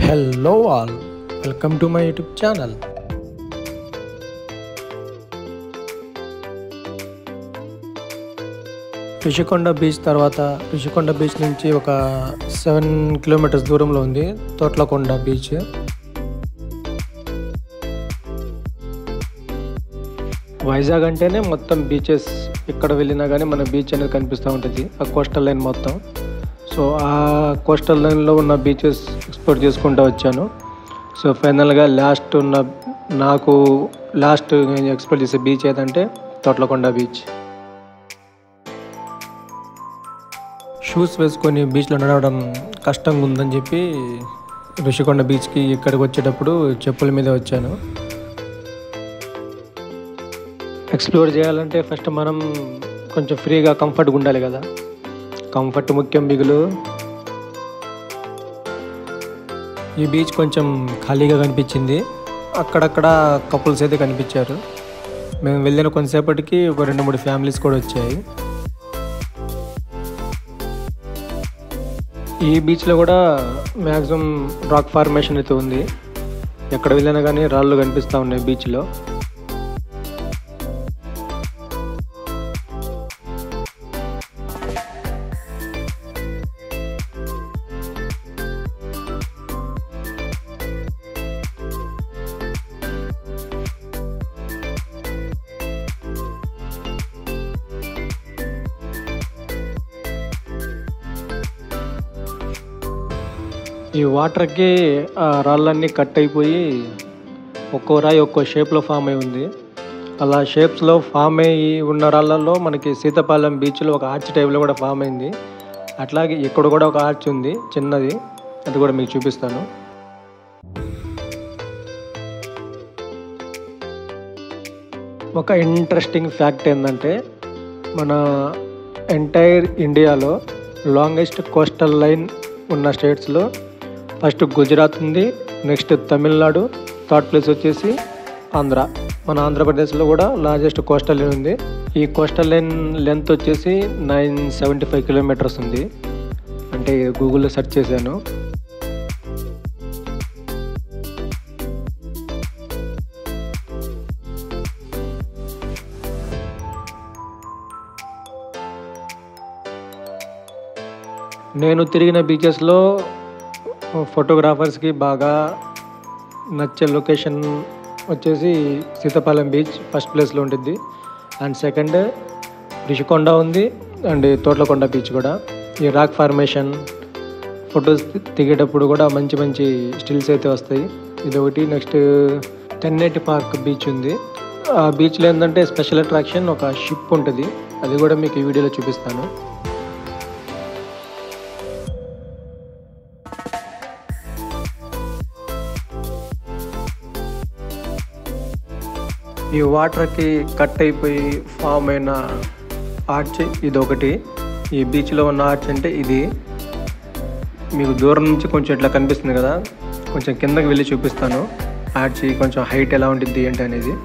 Hello all, welcome to my YouTube channel. Rishikonda beach తర్వాత Rishikonda beach నుంచి ఒక సెవెన్ కిలోమీటర్స్ దూరంలో ఉంది తోట్లకొండ బీచ్ వైజాగ్ అంటేనే మొత్తం బీచెస్ ఎక్కడ వెళ్ళినా కానీ మన బీచ్ అనేది కనిపిస్తూ ఉంటుంది ఆ కోస్టల్ లైన్ మొత్తం సో ఆ కోస్టల్ లైన్లో ఉన్న బీచెస్ ఎక్స్ప్లోర్ చేసుకుంటూ వచ్చాను సో ఫైనల్గా లాస్ట్ ఉన్న నాకు లాస్ట్ నేను ఎక్స్ప్లోర్ చేసే బీచ్ ఏదంటే తోట్లకొండ బీచ్ షూస్ వేసుకొని బీచ్లో నడవడం కష్టంగా ఉందని చెప్పి ఋషికొండ బీచ్కి ఇక్కడికి వచ్చేటప్పుడు చెప్పుల మీద వచ్చాను ఎక్స్ప్లోర్ చేయాలంటే ఫస్ట్ మనం కొంచెం ఫ్రీగా కంఫర్ట్గా ఉండాలి కదా కంఫర్ట్ ముఖ్యం బిగులు ఈ బీచ్ కొంచెం ఖాళీగా కనిపించింది అక్కడక్కడ కపుల్స్ అయితే కనిపించారు మేము వెళ్ళిన కొంతసేపటికి ఒక రెండు మూడు ఫ్యామిలీస్ కూడా వచ్చాయి ఈ బీచ్లో కూడా మ్యాక్సిమం రాక్ ఫార్మేషన్ అయితే ఉంది ఎక్కడ వెళ్ళినా కానీ రాళ్ళు కనిపిస్తూ ఉన్నాయి బీచ్లో ఈ వాటర్కి ఆ రాళ్ళన్నీ కట్ అయిపోయి ఒక్కో రాయి ఒక్కో షేప్లో ఫామ్ అయి ఉంది అలా షేప్స్లో ఫామ్ అయ్యి ఉన్న రాళ్ళల్లో మనకి సీతపాలెం బీచ్లో ఒక ఆర్చ్ టైప్లో కూడా ఫామ్ అయింది అట్లాగే ఇక్కడ కూడా ఒక ఆర్చ్ ఉంది చిన్నది అది కూడా మీకు చూపిస్తాను ఒక ఇంట్రెస్టింగ్ ఫ్యాక్ట్ ఏంటంటే మన ఎంటైర్ ఇండియాలో లాంగెస్ట్ కోస్టల్ లైన్ ఉన్న స్టేట్స్లో ఫస్ట్ గుజరాత్ ఉంది నెక్స్ట్ తమిళనాడు థర్డ్ ప్లేస్ వచ్చేసి ఆంధ్ర మన ఆంధ్రప్రదేశ్లో కూడా లార్జెస్ట్ కోస్టల్ లైన్ ఉంది ఈ కోస్టల్ లైన్ లెంత్ వచ్చేసి నైన్ సెవెంటీ ఫైవ్ కిలోమీటర్స్ ఉంది అంటే గూగుల్లో సెర్చ్ చేశాను నేను తిరిగిన బీచెస్లో ఫోటోగ్రాఫర్స్కి బాగా నచ్చే లొకేషన్ వచ్చేసి సీతాపాలెం బీచ్ ఫస్ట్ ప్లేస్లో ఉంటుంది అండ్ సెకండ్ రిషికొండ ఉంది అండ్ తోట్లకొండ బీచ్ కూడా ఈ రాక్ ఫార్మేషన్ ఫొటోస్ దిగేటప్పుడు కూడా మంచి మంచి స్టిల్స్ అయితే వస్తాయి ఇది ఒకటి నెక్స్ట్ తెన్నేటి పార్క్ బీచ్ ఉంది ఆ బీచ్లో ఏంటంటే స్పెషల్ అట్రాక్షన్ ఒక షిప్ ఉంటుంది అది కూడా మీకు ఈ వీడియోలో చూపిస్తాను ఈ వాటర్కి కట్ అయిపోయి ఫామ్ అయిన ఆర్చ్ ఇది ఒకటి ఈ బీచ్లో ఉన్న ఆర్చ్ అంటే ఇది మీకు దూరం నుంచి కొంచెం ఇట్లా కనిపిస్తుంది కదా కొంచెం కిందకి వెళ్ళి చూపిస్తాను ఆర్చ్ కొంచెం హైట్ ఎలా ఉంటుంది ఏంటి అనేది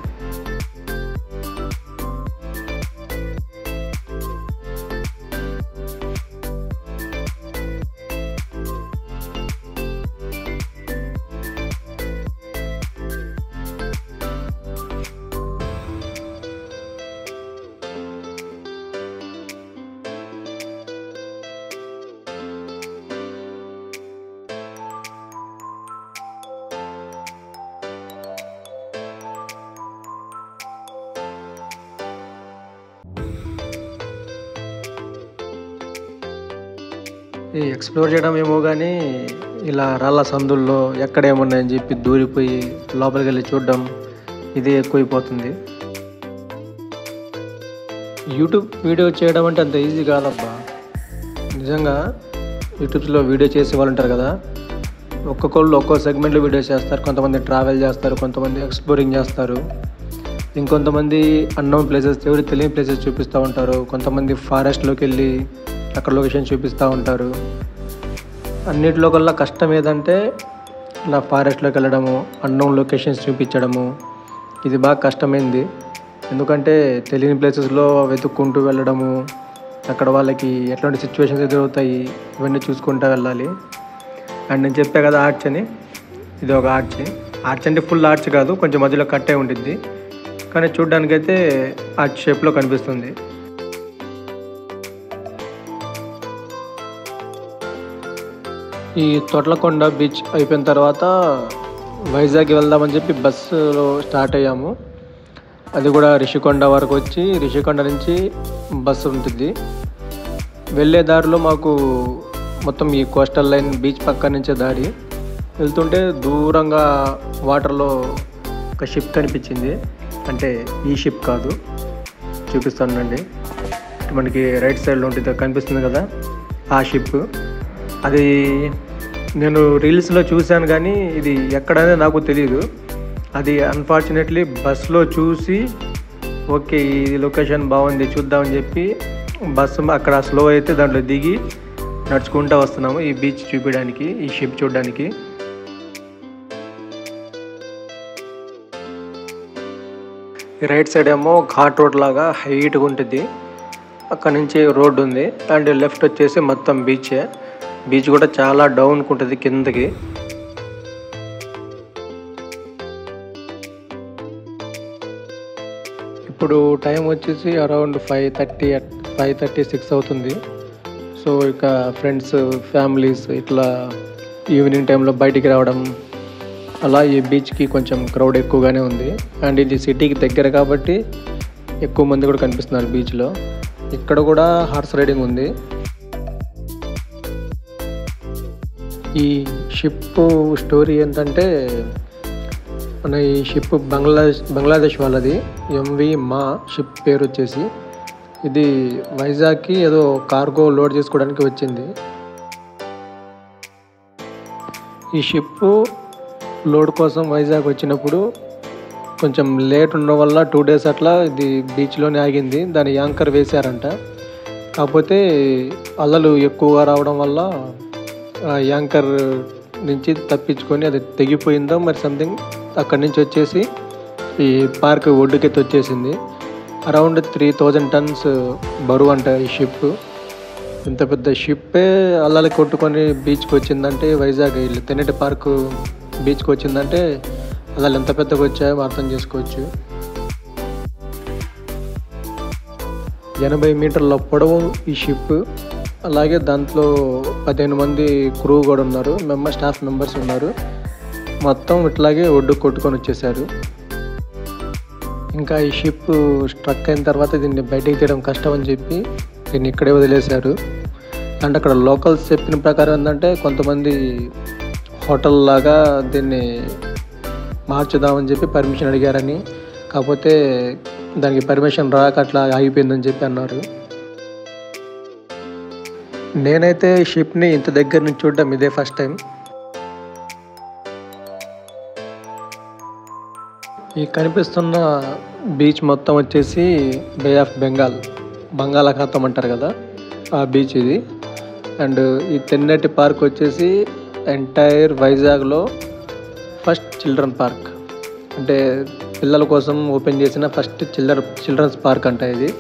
ఈ ఎక్స్ప్లోర్ చేయడం ఏమో కానీ ఇలా రాళ్ళ సందుల్లో ఎక్కడ ఏమున్నాయని చెప్పి దూరిపోయి లోపలికి వెళ్ళి చూడడం ఇది ఎక్కువైపోతుంది యూట్యూబ్ వీడియో చేయడం అంటే అంత ఈజీ కాదబ్బా నిజంగా యూట్యూబ్స్లో వీడియో చేసే వాళ్ళు ఉంటారు కదా ఒక్కొక్కళ్ళు ఒక్కో సెగ్మెంట్లో వీడియో చేస్తారు కొంతమంది ట్రావెల్ చేస్తారు కొంతమంది ఎక్స్ప్లోరింగ్ చేస్తారు ఇంకొంతమంది అన్నోన్ ప్లేసెస్ ఎవరు తెలియని ప్లేసెస్ చూపిస్తూ ఉంటారు కొంతమంది ఫారెస్ట్లోకి వెళ్ళి అక్కడ లొకేషన్ చూపిస్తూ ఉంటారు అన్నిటిలో కల్లా కష్టం ఏదంటే ఇలా ఫారెస్ట్లోకి వెళ్ళడము అన్నోన్ లొకేషన్స్ చూపించడము ఇది బాగా కష్టమైంది ఎందుకంటే తెలియని ప్లేసెస్లో వెతుక్కుంటూ వెళ్ళడము అక్కడ వాళ్ళకి ఎట్లాంటి సిచ్యువేషన్స్ ఎదురవుతాయి ఇవన్నీ చూసుకుంటూ వెళ్ళాలి అండ్ నేను చెప్పా కదా ఆర్చ్ అని ఇది ఒక ఆర్చ్ ఆర్చ్ అంటే ఫుల్ ఆర్చ్ కాదు కొంచెం మధ్యలో కట్టే ఉంటుంది కానీ చూడ్డానికైతే ఆర్చ్ షేప్లో కనిపిస్తుంది ఈ తొట్లకొండ బీచ్ అయిపోయిన తర్వాత వైజాగ్ వెళ్దామని చెప్పి బస్సులో స్టార్ట్ అయ్యాము అది కూడా రిషికొండ వరకు వచ్చి రిషికొండ నుంచి బస్సు ఉంటుంది వెళ్ళే దారిలో మాకు మొత్తం ఈ కోస్టల్ లైన్ బీచ్ పక్క నుంచే దారి వెళ్తుంటే దూరంగా వాటర్లో ఒక షిప్ కనిపించింది అంటే ఈ షిప్ కాదు చూపిస్తానండి మనకి రైట్ సైడ్లో ఉంటుంది కనిపిస్తుంది కదా ఆ షిప్ అది నేను రీల్స్లో చూశాను కానీ ఇది ఎక్కడనే నాకు తెలియదు అది అన్ఫార్చునేట్లీ బస్లో చూసి ఓకే ఈ లొకేషన్ బాగుంది చూద్దామని చెప్పి బస్సు అక్కడ స్లో అయితే దాంట్లో దిగి నడుచుకుంటూ వస్తున్నాము ఈ బీచ్ చూపించడానికి ఈ షిప్ చూడడానికి ఈ రైట్ సైడ్ ఏమో ఘాట్ రోడ్ లాగా హైట్గా ఉంటుంది అక్కడ నుంచి రోడ్డు ఉంది అండ్ లెఫ్ట్ వచ్చేసి మొత్తం బీచే బీచ్ కూడా చాలా డౌన్కి ఉంటుంది కిందకి ఇప్పుడు టైం వచ్చేసి around five thirty five thirty six అవుతుంది సో ఇక ఫ్రెండ్స్ ఫ్యామిలీస్ ఇట్లా ఈవినింగ్ టైంలో బయటికి రావడం అలా ఈ బీచ్కి కొంచెం క్రౌడ్ ఎక్కువగానే ఉంది అండ్ ఇది సిటీకి దగ్గర కాబట్టి ఎక్కువ మంది కూడా కనిపిస్తున్నారు బీచ్లో ఇక్కడ కూడా హార్స్ రైడింగ్ ఉంది ఈ షిప్ స్టోరీ ఏంటంటే మన ఈ షిప్ బంగ్లాదేశ్ బంగ్లాదేశ్ వాళ్ళది ఎంవి మా షిప్ పేరు వచ్చేసి ఇది వైజాగ్కి ఏదో కార్గో లోడ్ చేసుకోవడానికి వచ్చింది ఈ షిప్ లోడ్ కోసం వైజాగ్ వచ్చినప్పుడు కొంచెం లేట్ ఉండడం వల్ల టూ డేస్ అట్లా ఇది బీచ్లోనే ఆగింది దాని యాంకర్ వేశారంట కాకపోతే అలలు ఎక్కువగా రావడం వల్ల ఆ యాంకర్ నుంచి తప్పించుకొని అది తెగిపోయిందో మరి సంథింగ్ అక్కడి నుంచి వచ్చేసి ఈ పార్క్ ఒడ్డుకెత్తి వచ్చేసింది అరౌండ్ త్రీ థౌజండ్ టన్స్ బరువు అంట ఈ షిప్ ఇంత పెద్ద షిప్పే అల్లలు కొట్టుకొని బీచ్కి వచ్చిందంటే వైజాగ్ ఇల్లు తెన్నటి పార్క్ బీచ్కి వచ్చిందంటే అలా ఎంత పెద్దగా వచ్చాయో అర్థం చేసుకోవచ్చు ఎనభై మీటర్ల పొడవు ఈ షిప్ అలాగే దాంట్లో పదిహేను మంది క్రూ కూడా ఉన్నారు మెంబర్ స్టాఫ్ మెంబర్స్ ఉన్నారు మొత్తం ఇట్లాగే ఒడ్డు కొట్టుకొని వచ్చేసారు ఇంకా ఈ షిప్ స్ట్రక్ అయిన తర్వాత దీన్ని బయటికి తీయడం కష్టం అని చెప్పి దీన్ని ఇక్కడే వదిలేశారు అండ్ అక్కడ లోకల్స్ చెప్పిన ప్రకారం ఏంటంటే కొంతమంది హోటల్ లాగా దీన్ని మార్చుదామని చెప్పి పర్మిషన్ అడిగారని కాకపోతే దానికి పర్మిషన్ రాక అట్లా ఆగిపోయిందని చెప్పి అన్నారు నేనైతే షిప్ని ఇంత దగ్గర నుంచి చూడడం ఇదే ఫస్ట్ టైం ఈ కనిపిస్తున్న బీచ్ మొత్తం వచ్చేసి బే ఆఫ్ బెంగాల్ బంగాళాఖాతం అంటారు కదా ఆ బీచ్ ఇది అండ్ ఈ తెన్నటి పార్క్ వచ్చేసి ఎంటైర్ వైజాగ్లో ఫస్ట్ చిల్డ్రన్ పార్క్ అంటే పిల్లల కోసం ఓపెన్ చేసిన ఫస్ట్ చిల్డ్ర చిల్డ్రన్స్ పార్క్ అంట ఇది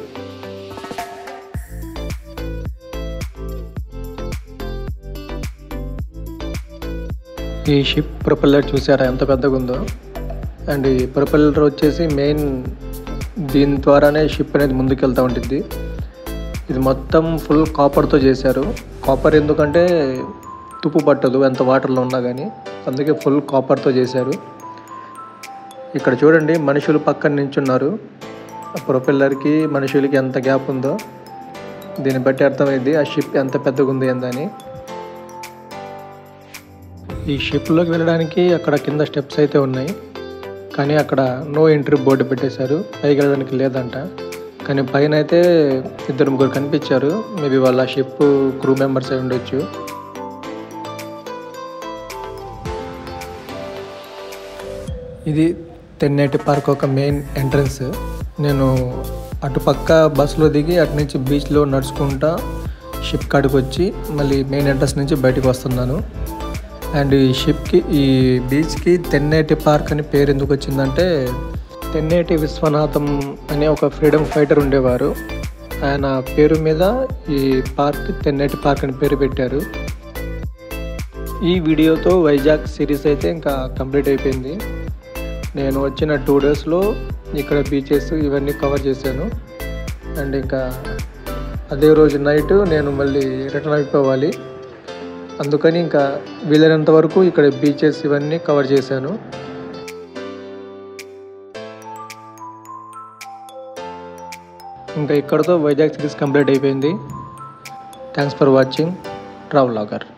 ఈ షిప్ ప్రొపెల్లర్ చూసారా ఎంత పెద్దగా ఉందో అండ్ ఈ ప్రొపెల్లర్ వచ్చేసి మెయిన్ దీని ద్వారానే షిప్ అనేది ముందుకెళ్తూ ఉంటుంది ఇది మొత్తం ఫుల్ కాపర్తో చేశారు కాపర్ ఎందుకంటే తుప్పు పట్టదు ఎంత వాటర్లో ఉన్నా కానీ అందుకే ఫుల్ కాపర్తో చేశారు ఇక్కడ చూడండి మనుషులు పక్కన నించున్నారు ఆ ప్రొపెల్లర్కి మనుషులకి ఎంత గ్యాప్ ఉందో దీన్ని బట్టి అర్థమైంది ఆ షిప్ ఎంత పెద్దగా ఉంది ఏందని ఈ షిప్లోకి వెళ్ళడానికి అక్కడ కింద స్టెప్స్ అయితే ఉన్నాయి కానీ అక్కడ నో ఎంట్రీ బోర్డు పెట్టేశారు పైకి వెళ్ళడానికి లేదంట కానీ పైన అయితే ఇద్దరు ముగ్గురు కనిపించారు మేబీ వాళ్ళ షిప్ క్రూ మెంబర్స్ అయి ఉండొచ్చు ఇది తెన్నేటి పార్క్ ఒక మెయిన్ ఎంట్రన్స్ నేను అటుపక్క బస్సులో దిగి అటు నుంచి బీచ్లో నడుచుకుంటా షిప్ కాడికి వచ్చి మళ్ళీ మెయిన్ ఎంట్రన్స్ నుంచి బయటకు వస్తున్నాను అండ్ ఈ షిప్కి ఈ బీచ్కి తెన్నేటి పార్క్ అని పేరు ఎందుకు వచ్చిందంటే తెన్నేటి విశ్వనాథం అనే ఒక ఫ్రీడమ్ ఫైటర్ ఉండేవారు ఆయన పేరు మీద ఈ పార్క్ తెన్నేటి పార్క్ అని పేరు పెట్టారు ఈ వీడియోతో వైజాగ్ సిరీస్ అయితే ఇంకా కంప్లీట్ అయిపోయింది నేను వచ్చిన టూ డేస్లో ఇక్కడ బీచెస్ ఇవన్నీ కవర్ చేశాను అండ్ ఇంకా అదే రోజు నైట్ నేను మళ్ళీ రిటర్న్ అయిపోవాలి అందుకని ఇంకా వీలైనంత వరకు ఇక్కడ బీచెస్ ఇవన్నీ కవర్ చేశాను ఇంకా ఇక్కడతో వైజాగ్ సిరీస్ కంప్లీట్ అయిపోయింది thanks for watching travel logger